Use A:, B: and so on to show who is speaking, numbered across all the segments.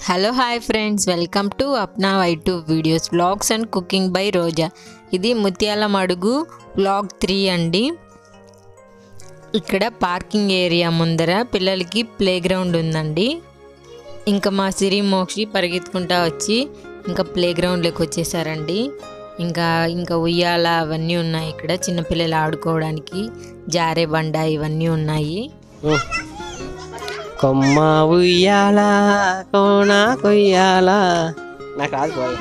A: Hello hi friends welcome to Apna Y two videos vlogs and cooking by Roja ఇది ముత్యాల మడుగు vlog three అండి ఇక్కడ పార్కింగ్ ఏరియా ముందర పిల్లలకి ప్లే గ్రౌండ్ ఉందండి ఇంకా మా సిరి మోక్షి పరిగెత్తుకుంటా వచ్చి ఇంకా ప్లే గ్రౌండ్లోకి వచ్చేసారండి ఇంకా ఇంకా ఉయ్యాల అవన్నీ ఉన్నాయి ఇక్కడ చిన్నపిల్లలు ఆడుకోవడానికి జారే బండ ఇవన్నీ ఉన్నాయి
B: కొమ్మ ఉయ్యాల కోణ కొయ్యాల నాకు రాదు పోయి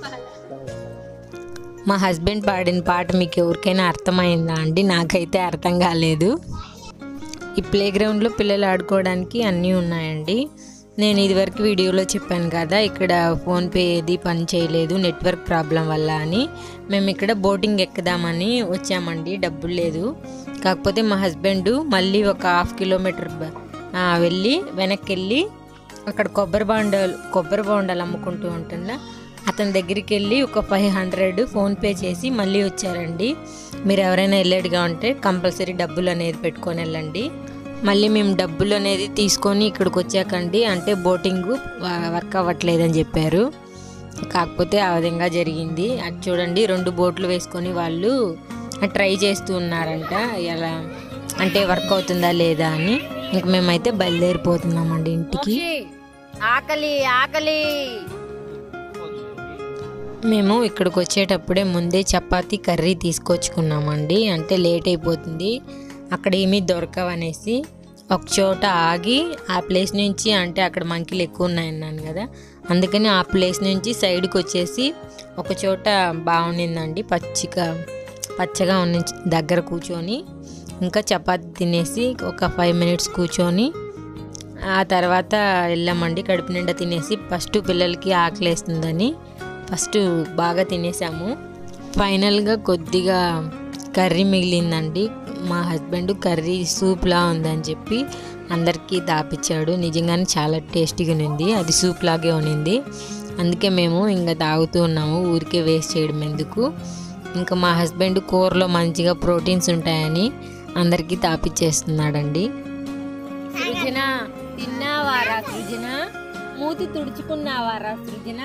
A: మా హస్బెండ్ పాడిన పాట మీకు ఎవరికైనా అర్థమైందా అండి నాకైతే అర్థం కాలేదు ఈ ప్లే గ్రౌండ్లో పిల్లలు ఆడుకోవడానికి అన్నీ ఉన్నాయండి నేను ఇదివరకు వీడియోలో చెప్పాను కదా ఇక్కడ ఫోన్పే ఏది పని చేయలేదు నెట్వర్క్ ప్రాబ్లం వల్ల అని మేము ఇక్కడ బోటింగ్ ఎక్కుదామని వచ్చామండి డబ్బులు లేదు కాకపోతే మా హస్బెండ్ మళ్ళీ ఒక హాఫ్ కిలోమీటర్ బ- ఆ, వెళ్ళి వెనక్కి వెళ్ళి అక్కడ కొబ్బరి బొండాలు కొబ్బరి బొండాలు అమ్ముకుంటూ ఉంటుందా అతని దగ్గరికి వెళ్ళి ఒక ఫైవ్ హండ్రెడ్ ఫోన్పే చేసి మళ్ళీ వచ్చారండి మీరు ఎవరైనా వెళ్ళేట్టుగా ఉంటే కంపల్సరీ డబ్బులు అనేది పెట్టుకొని వెళ్ళండి మళ్ళీ మేము డబ్బులు అనేది తీసుకొని ఇక్కడికి వచ్చాకండి అంటే బోటింగ్ వర్క్ అవ్వట్లేదని చెప్పారు కాకపోతే ఆ విధంగా జరిగింది అది చూడండి రెండు బోట్లు వేసుకొని వాళ్ళు ట్రై చేస్తూ ఉన్నారంట ఎలా అంటే వర్క్ అవుతుందా లేదా అని ఇంక మేమైతే బయలుదేరిపోతున్నామండి ఇంటికి
C: ఆకలి ఆకలి
A: మేము ఇక్కడికి వచ్చేటప్పుడే ముందే చపాతీ కర్రీ తీసుకొచ్చుకున్నామండి అంటే లేట్ అయిపోతుంది అక్కడ ఏమీ దొరకవనేసి ఒక చోట ఆగి ఆ ప్లేస్ నుంచి అంటే అక్కడ మంకీలు ఎక్కువ ఉన్నాయన్నాను కదా అందుకని ఆ ప్లేస్ నుంచి సైడ్కి వచ్చేసి ఒక చోట బాగుండిందండి పచ్చిగా పచ్చగా ఉన్న దగ్గర కూర్చొని ఇంకా చపాతీ తినేసి ఒక ఫైవ్ మినిట్స్ కూర్చొని ఆ తర్వాత వెళ్ళామండి కడుపు నిండా తినేసి ఫస్ట్ పిల్లలకి ఆకలేస్తుందని ఫస్ట్ బాగా తినేసాము ఫైనల్గా కొద్దిగా కర్రీ మిగిలిందండి మా హస్బెండ్ కర్రీ సూప్లా ఉందని చెప్పి అందరికీ దాపిచ్చాడు నిజంగానే చాలా టేస్టీగా ఉంది అది సూప్ లాగే ఉన్నింది అందుకే మేము ఇంకా తాగుతూ ఉన్నాము ఊరికే వేస్ట్ చేయడం ఎందుకు ఇంకా మా హస్బెండ్ కూరలో మంచిగా ప్రోటీన్స్ ఉంటాయని అందరికీ తాపిచ్చేస్తున్నాడండి
C: సృజన తిన్నావారా సృజన మూతి తుడుచుకున్నావారా సృజన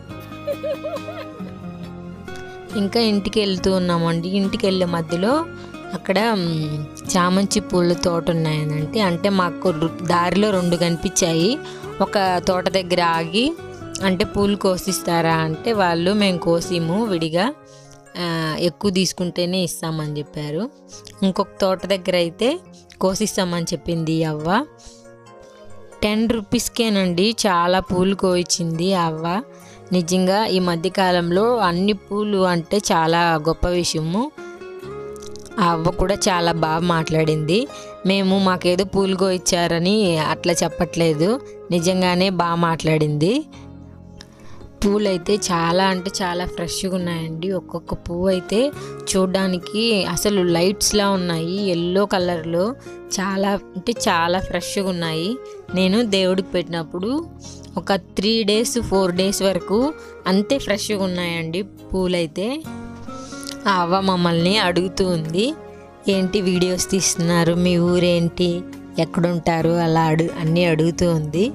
A: ఇంకా ఇంటికి వెళ్తూ ఉన్నామండి ఇంటికి వెళ్ళే మధ్యలో అక్కడ మ్, చామంతి పూల తోట ఉన్నాయనంటే అంటే మాకు రు- దారిలో రెండు కనిపించాయి ఒక తోట దగ్గర ఆగి అంటే పూలు కోసిస్తారా అంటే వాళ్ళు మేము కోసిము విడిగా ఆ, ఎక్కువ తీసుకుంటేనే ఇస్తామని చెప్పారు ఇంకొక తోట దగ్గర అయితే కోసిస్తామని చెప్పింది ఈ అవ్వ టెన్ రూపీస్కేనండి చాలా పూలు కోయించింది ఆ అవ్వ నిజంగా ఈ మధ్యకాలంలో అన్ని పూలు అంటే చాలా గొప్ప విషయము ఆ అవ్వ కూడా చాలా బాగా మాట్లాడింది మేము మాకేదో పూలు కోయిచ్చారని అట్లా చెప్పట్లేదు నిజంగానే బాగా మాట్లాడింది పూలు అయితే చాలా అంటే చాలా ఫ్రెష్గా ఉన్నాయండి ఒక్కొక్క పువ్వు అయితే చూడడానికి అసలు లైట్స్లా ఉన్నాయి ఎల్లో కలర్లో చాలా అంటే చాలా ఫ్రెష్గా ఉన్నాయి నేను దేవుడికి పెట్టినప్పుడు ఒక త్రీ డేస్ ఫోర్ డేస్ వరకు అంతే ఫ్రెష్గా ఉన్నాయండి పూలైతే ఆ అవ్వ మమ్మల్ని అడుగుతూ ఉంది ఏంటి వీడియోస్ తీస్తున్నారు మీ ఊరేంటి ఎక్కడుంటారు అలా అడు అన్నీ అడుగుతూ ఉంది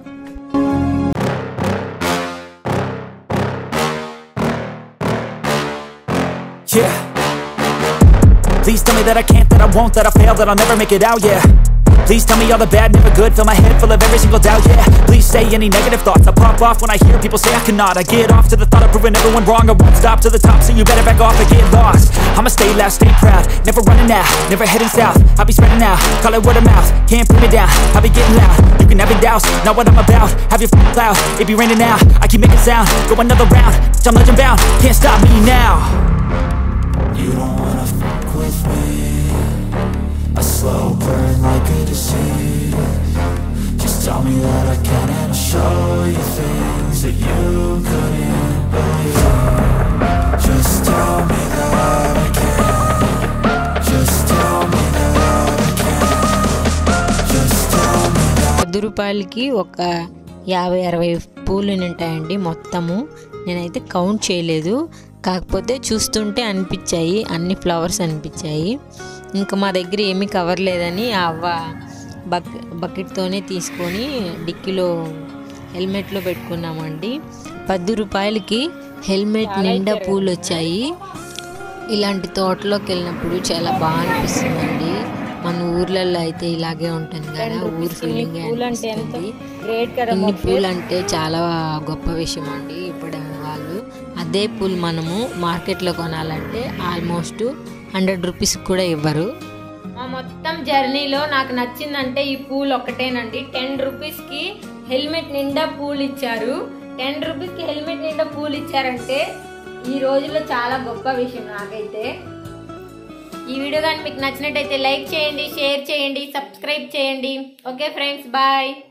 D: Yeah. Please tell me that I can't, that I won't, that I fail, that I'll never make it out, yeah. Please tell me all the bad, never good, fill my head full of every single doubt, yeah. Please say any negative thoughts, I pop off when I hear people say I cannot. I get off to the thought of proving everyone wrong, I won't stop to the top, so you better back off and get lost. I'ma stay loud, stay proud, never running out, never heading south. I'll be spreading out, call it word of mouth, can't put me down, I'll be getting loud. You can have it douse, not what I'm about, have your f- cloud, it be raining now. I keep making sound, go another round, I'm legend bound, can't stop me now. You don't wanna fuck with me A slow burn like a disease Just tell me that I can and I'll show you things that you couldn't believe Just tell me that I can Just tell me that I can Just tell me
A: పది రూపాయలకి ఒక యాభై అరవై పూలు ఉంటాయండి మొత్తము నేనైతే count చేయలేదు కాకపోతే చూస్తుంటే అనిపించాయి అన్ని ఫ్లవర్స్ అనిపించాయి ఇంకా మా దగ్గర ఏమీ కవర్ లేదని ఆ అవ్వ బక్ బకెట్తోనే తీసుకొని డిక్కీలో హెల్మెట్లో పెట్టుకున్నామండి పది రూపాయలకి హెల్మెట్ నిండా పూలు వచ్చాయి ఇలాంటి తోటలోకి వెళ్ళినప్పుడు చాలా బాగా అనిపిస్తుందండి మన ఊర్లలో అయితే ఇలాగే ఉంటుంది కదా ఊరు ఫీలింగ్ అనిపిస్తుంది
C: రేట్ కదా
A: ఇన్ని పూలు అంటే చాలా గొప్ప విషయం అండి ఇప్పుడు వాళ్ళు అదే పూలు మనము మార్కెట్లో కొనాలంటే ఆల్మోస్ట్ హండ్రెడ్ రూపీస్ కూడా ఇవ్వరు
C: మా మొత్తం జర్నీలో నాకు నచ్చిందంటే ఈ పూలు ఒక్కటేనండి టెన్ రూపీస్ కి హెల్మెట్ నిండా పూలు ఇచ్చారు టెన్ రూపీస్ కి హెల్మెట్ నిండా పూలు ఇచ్చారంటే ఈ రోజుల్లో చాలా గొప్ప విషయం నాకైతే ఈ వీడియో కానీ మీకు నచ్చినట్టయితే లైక్ చేయండి షేర్ చేయండి సబ్స్క్రైబ్ చేయండి ఓకే ఫ్రెండ్స్ బాయ్